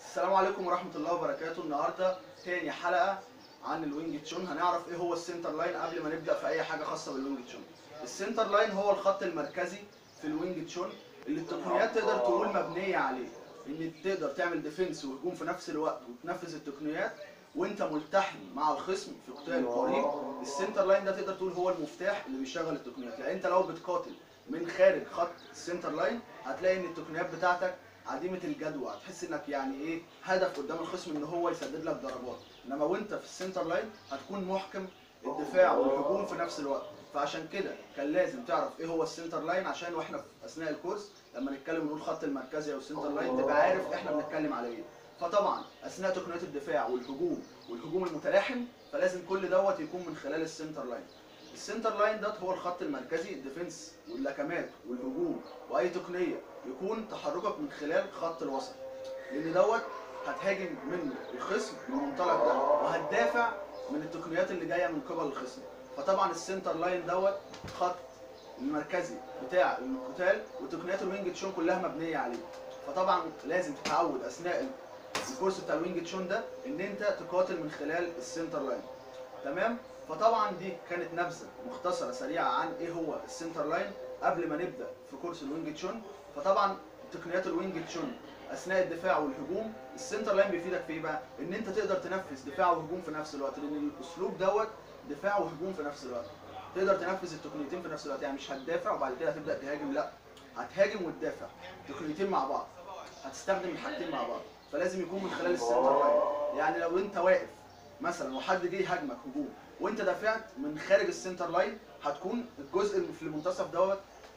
السلام عليكم ورحمة الله وبركاته النهاردة تاني حلقة عن الوينج تشون هنعرف ايه هو السنتر لاين قبل ما نبدأ في أي حاجة خاصة بالوينج تشون السنتر لاين هو الخط المركزي في الوينج تشون اللي التقنيات تقدر تقول مبنية عليه ان تقدر تعمل ديفنس وهجوم في نفس الوقت وتنفذ التقنيات وانت ملتحم مع الخصم في قتال قريب السنتر لاين ده تقدر تقول هو المفتاح اللي بيشغل التقنيات يعني انت لو بتقاتل من خارج خط السنتر لاين هتلاقي ان التقنيات بتاعتك عديمه الجدوى هتحس انك يعني ايه هدف قدام الخصم ان هو يسدد لك ضربات انما وانت في السنتر لاين هتكون محكم الدفاع والهجوم في نفس الوقت فعشان كده كان لازم تعرف ايه هو السنتر لاين عشان واحنا في اثناء الكورس لما نتكلم ونقول خط المركزي او السنتر لاين تبقى عارف احنا بنتكلم على ايه فطبعا اثناء تقنيات الدفاع والهجوم والهجوم المتلاحم فلازم كل دوت يكون من خلال السنتر لاين السنتر لاين دوت هو الخط المركزي الديفنس واللكمات والهجوم واي تقنيه يكون تحركك من خلال خط الوسط لان دوت هتهاجم منه الخصم من المنطلق ده وهتدافع من التقنيات اللي جايه من قبل الخصم فطبعا السنتر لاين دوت خط المركزي بتاع القتال وتقنيات الوينج تشون كلها مبنيه عليه فطبعا لازم تتعود اثناء الكورس بتاع الوينج تشون ده ان انت تقاتل من خلال السنتر لاين تمام فطبعا دي كانت نبذه مختصره سريعه عن ايه هو السنتر لاين قبل ما نبدا في كورس الوينج تشون فطبعا تقنيات الوينج تشون اثناء الدفاع والهجوم السنتر لاين بيفيدك في ايه بقى ان انت تقدر تنفذ دفاع وهجوم في نفس الوقت لان الاسلوب دوت دفاع وهجوم في نفس الوقت تقدر تنفذ التقنيتين في نفس الوقت يعني مش هتدافع وبعد كده هتبدا تهاجم لا هتهاجم وتدافع تقنيتين مع بعض هتستخدم الحاجتين مع بعض فلازم يكون من خلال السنتر لاين يعني لو انت واقف مثلا وحد جه يهاجمك هجوم وانت دافعت من خارج السنتر لاين هتكون الجزء اللي في المنتصف دوت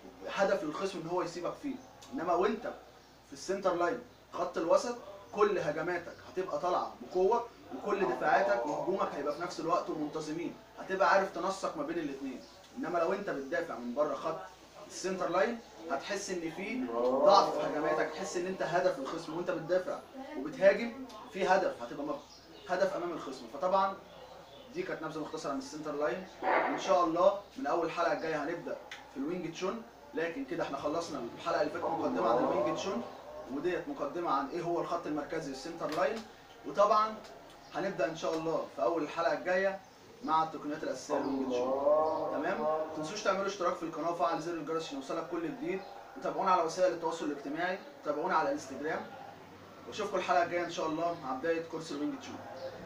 هدف للخصم ان هو يسيبك فيه انما وانت في السنتر لاين خط الوسط كل هجماتك هتبقى طالعه بقوه وكل دفاعاتك وهجومك هيبقى في نفس الوقت ومنتظمين هتبقى عارف تنسق ما بين الاثنين انما لو انت بتدافع من بره خط السنتر لاين هتحس ان في ضعف في هجماتك تحس ان انت هدف للخصم وانت بتدافع وبتهاجم في هدف هتبقى مب- هدف امام الخصم فطبعا دي كانت نبذه مختصره عن السنتر لاين وان شاء الله من اول حلقه الجايه هنبدا في الوينج تشون لكن كده احنا خلصنا الحلقه اللي فاتت مقدمه عن الوينج تشون وديت مقدمه عن ايه هو الخط المركزي السنتر لاين وطبعا هنبدا ان شاء الله في اول الحلقه الجايه مع التقنيات الاساسيه للوينج تشون تمام ما تنسوش تعملوا اشتراك في القناه وفعل زر الجرس عشان يوصلك كل جديد وتابعونا على وسائل التواصل الاجتماعي وتابعونا على الانستجرام واشوفكم الحلقه الجايه ان شاء الله مع بدايه كورس الوينج تشون